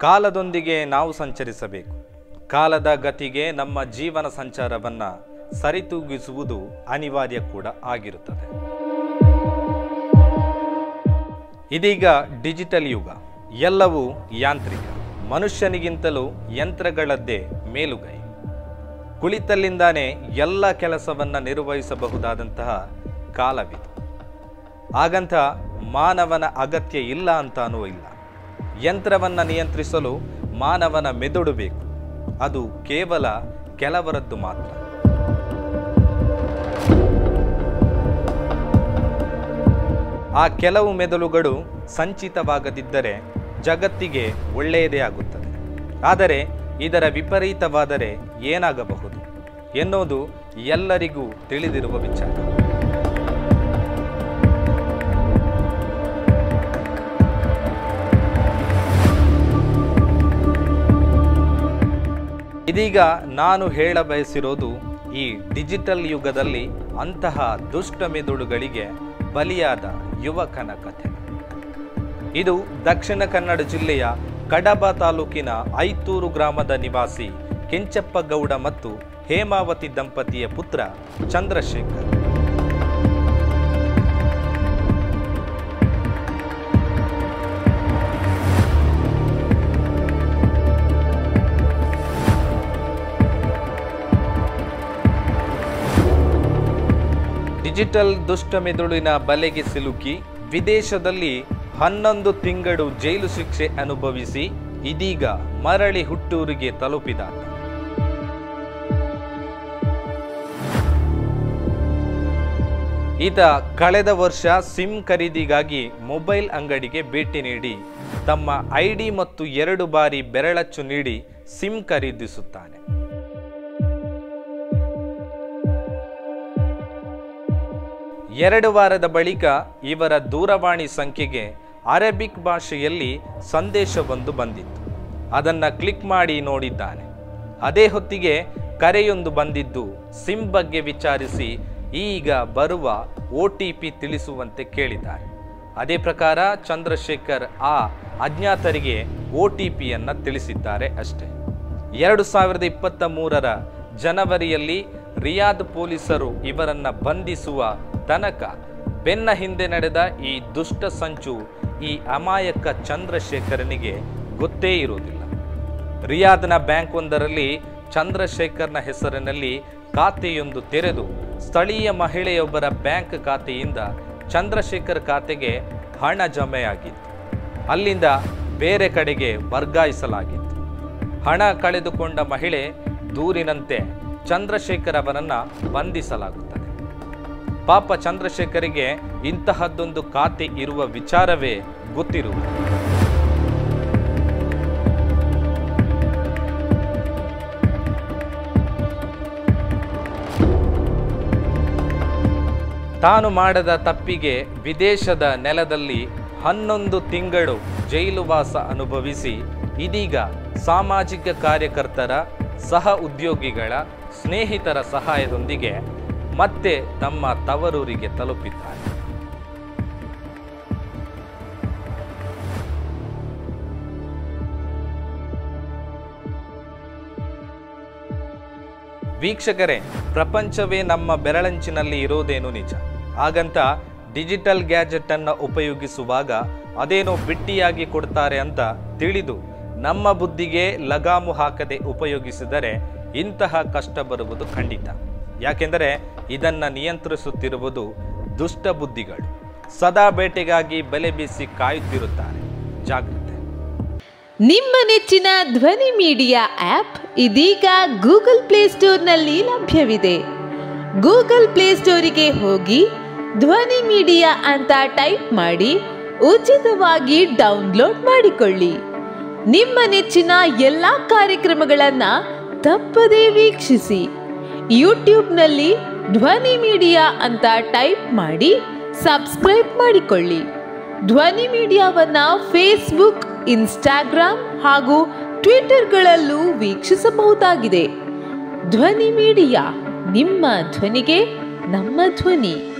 ಕಾಲದೊಂದಿಗೆ ನಾವು ಸಂಚರಿಸಬೇಕು ಕಾಲದ ಗತಿಗೆ ನಮ್ಮ ಜೀವನ ಸಂಚಾರವನ್ನು ಸರಿತೂಗಿಸುವುದು ಅನಿವಾರ್ಯ ಕೂಡ ಆಗಿರುತ್ತದೆ ಇದೀಗ ಡಿಜಿಟಲ್ ಯುಗ ಎಲ್ಲವೂ ಯಾಂತ್ರಿಕ ಮನುಷ್ಯನಿಗಿಂತಲೂ ಯಂತ್ರಗಳದ್ದೇ ಮೇಲುಗೈ ಕುಳಿತಲ್ಲಿಂದಾನೇ ಎಲ್ಲ ಕೆಲಸವನ್ನು ನಿರ್ವಹಿಸಬಹುದಾದಂತಹ ಕಾಲವಿದು ಹಾಗಂತ ಮಾನವನ ಅಗತ್ಯ ಇಲ್ಲ ಅಂತಾನೂ ಇಲ್ಲ ಯಂತ್ರವನ್ನು ನಿಯಂತ್ರಿಸಲು ಮಾನವನ ಮೆದುಳು ಬೇಕು ಅದು ಕೇವಲ ಕೆಲವರದ್ದು ಮಾತ್ರ ಆ ಕೆಲವು ಮೆದುಳುಗಳು ಸಂಚಿತವಾಗದಿದ್ದರೆ ಜಗತ್ತಿಗೆ ಒಳ್ಳೆಯದೇ ಆಗುತ್ತದೆ ಆದರೆ ಇದರ ವಿಪರೀತವಾದರೆ ಏನಾಗಬಹುದು ಎನ್ನುವುದು ಎಲ್ಲರಿಗೂ ತಿಳಿದಿರುವ ವಿಚಾರ ಇದೀಗ ನಾನು ಹೇಳ ಬಯಸಿರೋದು ಈ ಡಿಜಿಟಲ್ ಯುಗದಲ್ಲಿ ಅಂತಹ ದುಷ್ಟ ಮೆದುಳುಗಳಿಗೆ ಬಲಿಯಾದ ಯುವಕನ ಕಥೆ ಇದು ದಕ್ಷಿಣ ಕನ್ನಡ ಜಿಲ್ಲೆಯ ಕಡಬ ತಾಲೂಕಿನ ಐತೂರು ಗ್ರಾಮದ ನಿವಾಸಿ ಕೆಂಚಪ್ಪ ಗೌಡ ಮತ್ತು ಹೇಮಾವತಿ ದಂಪತಿಯ ಪುತ್ರ ಚಂದ್ರಶೇಖರ್ ಡಿಜಿಟಲ್ ದುಷ್ಟ ಮೆದುಳಿನ ಬಲೆಗೆ ಸಿಲುಕಿ ವಿದೇಶದಲ್ಲಿ ಹನ್ನೊಂದು ತಿಂಗಳು ಜೈಲು ಶಿಕ್ಷೆ ಅನುಭವಿಸಿ ಇದೀಗ ಮರಳಿ ಹುಟ್ಟೂರಿಗೆ ತಲುಪಿದಾತ ಈತ ಕಳೆದ ವರ್ಷ ಸಿಮ್ ಖರೀದಿಗಾಗಿ ಮೊಬೈಲ್ ಅಂಗಡಿಗೆ ಭೇಟಿ ನೀಡಿ ತಮ್ಮ ಐಡಿ ಮತ್ತು ಎರಡು ಬಾರಿ ಬೆರಳಚ್ಚು ನೀಡಿ ಸಿಮ್ ಖರೀದಿಸುತ್ತಾನೆ ಎರಡು ವಾರದ ಬಳಿಕ ಇವರ ದೂರವಾಣಿ ಸಂಖ್ಯೆಗೆ ಅರೇಬಿಕ್ ಭಾಷೆಯಲ್ಲಿ ಸಂದೇಶವೊಂದು ಬಂದಿತ್ತು ಅದನ್ನು ಕ್ಲಿಕ್ ಮಾಡಿ ನೋಡಿದ್ದಾನೆ ಅದೇ ಹೊತ್ತಿಗೆ ಕರೆಯೊಂದು ಬಂದಿದ್ದು ಸಿಮ್ ಬಗ್ಗೆ ವಿಚಾರಿಸಿ ಈಗ ಬರುವ ಒ ಟಿ ಪಿ ತಿಳಿಸುವಂತೆ ಕೇಳಿದ್ದಾರೆ ಅದೇ ಪ್ರಕಾರ ಚಂದ್ರಶೇಖರ್ ಆ ಅಜ್ಞಾತರಿಗೆ ಒ ಟಿ ಪಿಯನ್ನು ತಿಳಿಸಿದ್ದಾರೆ ಅಷ್ಟೇ ಎರಡು ಸಾವಿರದ ಇಪ್ಪತ್ತ ಮೂರರ ಜನವರಿಯಲ್ಲಿ ರಿಯಾದ್ ಪೊಲೀಸರು ಇವರನ್ನ ಬಂಧಿಸುವ ತನಕ ಬೆನ್ನ ಹಿಂದೆ ನಡೆದ ಈ ದುಷ್ಟ ಸಂಚು ಈ ಅಮಾಯಕ ಚಂದ್ರಶೇಖರನಿಗೆ ಗೊತ್ತೇ ಇರುವುದಿಲ್ಲ ರಿಯಾದ್ನ ಬ್ಯಾಂಕ್ ಒಂದರಲ್ಲಿ ಚಂದ್ರಶೇಖರ್ನ ಹೆಸರಿನಲ್ಲಿ ಖಾತೆಯೊಂದು ತೆರೆದು ಸ್ಥಳೀಯ ಮಹಿಳೆಯೊಬ್ಬರ ಬ್ಯಾಂಕ್ ಖಾತೆಯಿಂದ ಚಂದ್ರಶೇಖರ್ ಖಾತೆಗೆ ಹಣ ಜಮೆಯಾಗಿತ್ತು ಅಲ್ಲಿಂದ ಬೇರೆ ಕಡೆಗೆ ವರ್ಗಾಯಿಸಲಾಗಿತ್ತು ಹಣ ಕಳೆದುಕೊಂಡ ಮಹಿಳೆ ದೂರಿನಂತೆ ಚಂದ್ರಶೇಖರ್ ಅವರನ್ನ ಬಂಧಿಸಲಾಗುತ್ತದೆ ಪಾಪ ಚಂದ್ರಶೇಖರಿಗೆ ಇಂತಹದ್ದೊಂದು ಖಾತೆ ಇರುವ ವಿಚಾರವೇ ಗೊತ್ತಿರುವುದು ತಾನು ಮಾಡದ ತಪ್ಪಿಗೆ ವಿದೇಶದ ನೆಲದಲ್ಲಿ ಹನ್ನೊಂದು ತಿಂಗಳು ಜೈಲುವಾಸ ಅನುಭವಿಸಿ ಇದೀಗ ಸಾಮಾಜಿಕ ಕಾರ್ಯಕರ್ತರ ಸಹ ಉದ್ಯೋಗಿಗಳ ಸ್ನೇಹಿತರ ಸಹಾಯದೊಂದಿಗೆ ಮತ್ತೆ ತಮ್ಮ ತವರೂರಿಗೆ ತಲುಪಿದ್ದಾರೆ ವೀಕ್ಷಕರೇ ಪ್ರಪಂಚವೇ ನಮ್ಮ ಬೆರಳಂಚಿನಲ್ಲಿ ಇರೋದೇನು ನಿಜ ಹಾಗಂತ ಡಿಜಿಟಲ್ ಗ್ಯಾಜೆಟ್ ಅನ್ನು ಉಪಯೋಗಿಸುವಾಗ ಅದೇನೋ ಬಿಟ್ಟಿಯಾಗಿ ಕೊಡ್ತಾರೆ ಅಂತ ತಿಳಿದು ನಮ್ಮ ಬುದ್ಧಿಗೆ ಲಗಾಮು ಹಾಕದೆ ಉಪಯೋಗಿಸಿದರೆ ಇಂತಹ ಕಷ್ಟ ಬರುವುದು ಖಂಡಿತ ಯಾಕೆಂದರೆ ಇದನ್ನು ನಿಯಂತ್ರಿಸುತ್ತಿರುವುದು ದುಷ್ಟ ಬುದ್ಧಿಗಳು ಸದಾ ಬೇಟೆಗಾಗಿ ಬಲೆ ಬೀಸಿ ಕಾಯುತ್ತಿರುತ್ತಾರೆ ಜಾಗ್ರತೆ ನಿಮ್ಮ ನೆಚ್ಚಿನ ಧ್ವನಿ ಮೀಡಿಯಾ ಆಪ್ ಇದೀಗ ಗೂಗಲ್ ಪ್ಲೇಸ್ಟೋರ್ನಲ್ಲಿ ಲಭ್ಯವಿದೆ ಗೂಗಲ್ ಪ್ಲೇಸ್ಟೋರಿಗೆ ಹೋಗಿ ಧ್ವನಿ ಮೀಡಿಯಾ ಅಂತ ಟೈಪ್ ಮಾಡಿ ಉಚಿತವಾಗಿ ಡೌನ್ಲೋಡ್ ಮಾಡಿಕೊಳ್ಳಿ ನಿಮ್ಮ ನೆಚ್ಚಿನ ಎಲ್ಲ ಕಾರ್ಯಕ್ರಮಗಳನ್ನ ತಪ್ಪದೇ ವೀಕ್ಷಿಸಿ ಯೂಟ್ಯೂಬ್ನಲ್ಲಿ ಧ್ವನಿ ಮೀಡಿಯಾ ಅಂತ ಟೈಪ್ ಮಾಡಿ ಸಬ್ಸ್ಕ್ರೈಬ್ ಮಾಡಿಕೊಳ್ಳಿ ಧ್ವನಿ ಮೀಡಿಯಾವನ್ನ ಫೇಸ್ಬುಕ್ ಇನ್ಸ್ಟಾಗ್ರಾಮ್ ಹಾಗೂ ಟ್ವಿಟರ್ಗಳಲ್ಲೂ ವೀಕ್ಷಿಸಬಹುದಾಗಿದೆ ಧ್ವನಿ ಮೀಡಿಯಾ ನಿಮ್ಮ ಧ್ವನಿಗೆ ನಮ್ಮ ಧ್ವನಿ